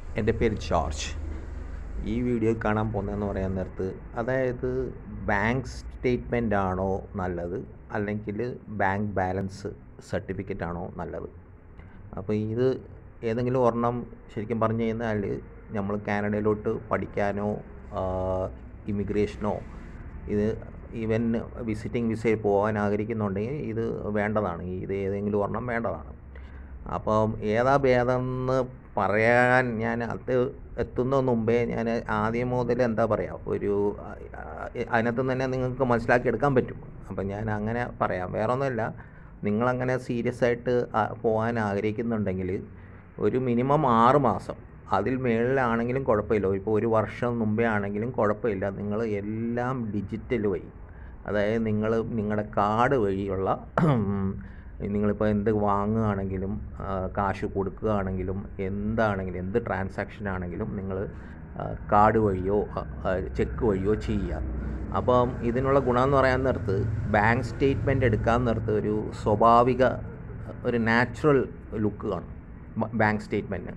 എൻ്റെ പേര് ജോർജ് ഈ വീഡിയോ കാണാൻ പോകുന്നതെന്ന് പറയാൻ നേരത്ത് അതായത് ബാങ്ക് സ്റ്റേറ്റ്മെൻ്റ് ആണോ നല്ലത് അല്ലെങ്കിൽ ബാങ്ക് ബാലൻസ് സർട്ടിഫിക്കറ്റ് ആണോ നല്ലത് അപ്പോൾ ഇത് ഏതെങ്കിലും ഒരെണ്ണം ശരിക്കും പറഞ്ഞു കഴിഞ്ഞാൽ നമ്മൾ കാനഡയിലോട്ട് പഠിക്കാനോ ഇമിഗ്രേഷനോ ഇത് ഈവൻ വിസിറ്റിംഗ് വിസയിൽ പോകാൻ ആഗ്രഹിക്കുന്നുണ്ടെങ്കിൽ ഇത് വേണ്ടതാണ് ഇത് ഏതെങ്കിലും ഒരെണ്ണം വേണ്ടതാണ് അപ്പം ഏതാ ഭേദമെന്ന് പറയാൻ ഞാൻ അത് എത്തുന്നതിന് മുമ്പേ ഞാൻ ആദ്യം മുതൽ എന്താ പറയുക ഒരു അതിനകത്ത് തന്നെ നിങ്ങൾക്ക് മനസ്സിലാക്കി എടുക്കാൻ പറ്റും അപ്പം ഞാൻ അങ്ങനെ പറയാം വേറെ ഒന്നുമില്ല നിങ്ങളങ്ങനെ സീരിയസ് ആയിട്ട് പോകാൻ ആഗ്രഹിക്കുന്നുണ്ടെങ്കിൽ ഒരു മിനിമം ആറ് മാസം അതിൽ മേളിലാണെങ്കിലും കുഴപ്പമില്ല ഇപ്പോൾ ഒരു വർഷം മുമ്പേ ആണെങ്കിലും കുഴപ്പമില്ല നിങ്ങൾ എല്ലാം ഡിജിറ്റൽ വഴി അതായത് നിങ്ങൾ നിങ്ങളുടെ കാർഡ് വഴിയുള്ള നിങ്ങളിപ്പോൾ എന്ത് വാങ്ങുകയാണെങ്കിലും കാശ് കൊടുക്കുകയാണെങ്കിലും എന്താണെങ്കിലും എന്ത് ട്രാൻസാക്ഷൻ ആണെങ്കിലും നിങ്ങൾ കാർഡ് വഴിയോ ചെക്ക് വഴിയോ ചെയ്യുക അപ്പം ഇതിനുള്ള ഗുണം എന്ന് പറയാൻ നേരത്ത് ബാങ്ക് സ്റ്റേറ്റ്മെൻറ്റ് എടുക്കാൻ നേരത്ത് ഒരു സ്വാഭാവിക ഒരു നാച്ചുറൽ ലുക്ക് കാണും ബാങ്ക് സ്റ്റേറ്റ്മെൻറ്റ്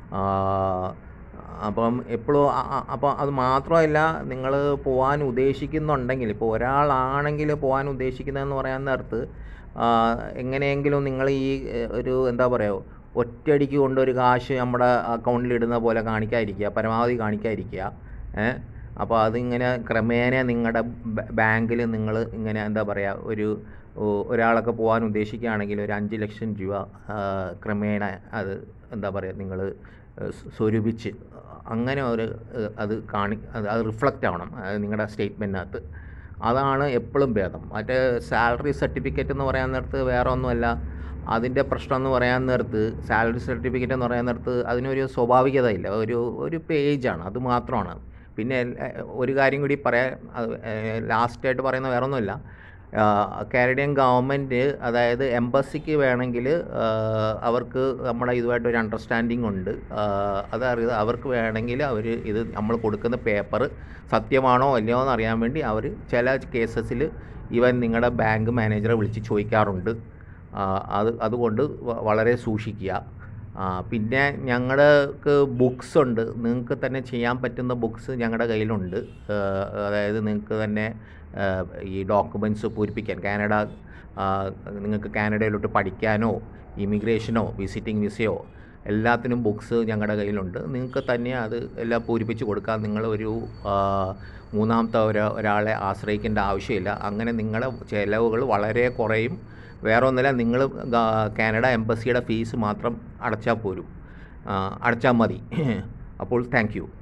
അപ്പം എപ്പോഴും അപ്പോൾ അത് മാത്രമല്ല നിങ്ങൾ പോകാൻ ഉദ്ദേശിക്കുന്നുണ്ടെങ്കിൽ ഇപ്പോൾ ഒരാളാണെങ്കിൽ പോകാൻ ഉദ്ദേശിക്കുന്നതെന്ന് പറയാൻ നേരത്ത് എങ്ങനെയെങ്കിലും നിങ്ങൾ ഈ ഒരു എന്താ പറയുക ഒറ്റയടിക്ക് കൊണ്ടൊരു കാശ് നമ്മുടെ അക്കൗണ്ടിൽ ഇടുന്ന പോലെ കാണിക്കാതിരിക്കുക പരമാവധി കാണിക്കാതിരിക്കുക ഏഹ് അപ്പോൾ അതിങ്ങനെ ക്രമേണ നിങ്ങളുടെ ബാങ്കിൽ നിങ്ങൾ ഇങ്ങനെ എന്താ പറയുക ഒരു ഒരാളൊക്കെ പോകാൻ ഉദ്ദേശിക്കുകയാണെങ്കിൽ ഒരു അഞ്ച് ലക്ഷം രൂപ ക്രമേണ അത് എന്താ പറയുക നിങ്ങൾ സ്വരൂപിച്ച് അങ്ങനെ ഒരു അത് കാണി അത് റിഫ്ലക്റ്റ് ആവണം നിങ്ങളുടെ സ്റ്റേറ്റ്മെൻറ്റിനകത്ത് അതാണ് എപ്പോഴും ഭേദം മറ്റേ സാലറി സർട്ടിഫിക്കറ്റ് എന്ന് പറയാൻ നേരത്ത് വേറെ ഒന്നുമല്ല അതിൻ്റെ പ്രശ്നം എന്ന് പറയാൻ നേരത്ത് സാലറി സർട്ടിഫിക്കറ്റ് എന്ന് പറയാൻ നേരത്ത് അതിനൊരു സ്വാഭാവികത ഇല്ല ഒരു ഒരു പേജാണ് അത് മാത്രമാണ് പിന്നെ ഒരു കാര്യം കൂടി പറയാൻ ലാസ്റ്റായിട്ട് പറയുന്ന വേറെ ഒന്നുമില്ല കാനഡിയൻ ഗവൺമെൻറ് അതായത് എംബസിക്ക് വേണമെങ്കിൽ അവർക്ക് നമ്മുടെ ഇതുമായിട്ട് ഒരു അണ്ടർസ്റ്റാൻഡിങ് ഉണ്ട് അതറിയത് അവർക്ക് വേണമെങ്കിൽ അവർ ഇത് നമ്മൾ കൊടുക്കുന്ന പേപ്പർ സത്യമാണോ അല്ലയോ എന്ന് അറിയാൻ വേണ്ടി അവർ ചില കേസസിൽ ഇവൻ നിങ്ങളുടെ ബാങ്ക് മാനേജറെ വിളിച്ച് ചോദിക്കാറുണ്ട് അത് അതുകൊണ്ട് വളരെ സൂക്ഷിക്കുക പിന്നെ ഞങ്ങൾക്ക് ബുക്സ് ഉണ്ട് നിങ്ങൾക്ക് തന്നെ ചെയ്യാൻ പറ്റുന്ന ബുക്സ് ഞങ്ങളുടെ കയ്യിലുണ്ട് അതായത് നിങ്ങൾക്ക് തന്നെ ഈ ഡോക്യുമെൻറ്റ്സ് പൂരിപ്പിക്കാൻ കാനഡ നിങ്ങൾക്ക് കാനഡയിലോട്ട് പഠിക്കാനോ ഇമിഗ്രേഷനോ വിസിറ്റിംഗ് വിസയോ എല്ലാത്തിനും ബുക്സ് ഞങ്ങളുടെ കയ്യിലുണ്ട് നിങ്ങൾക്ക് തന്നെ അത് എല്ലാം പൂരിപ്പിച്ച് കൊടുക്കാൻ നിങ്ങൾ ഒരു മൂന്നാമത്തെ ഒരു ഒരാളെ ആശ്രയിക്കേണ്ട ആവശ്യമില്ല അങ്ങനെ നിങ്ങളുടെ ചിലവുകൾ വളരെ കുറയും വേറെ ഒന്നുമില്ല നിങ്ങൾ കാനഡ എംബസിയുടെ ഫീസ് മാത്രം അടച്ചാൽ പോരും അടച്ചാൽ മതി അപ്പോൾ താങ്ക് യു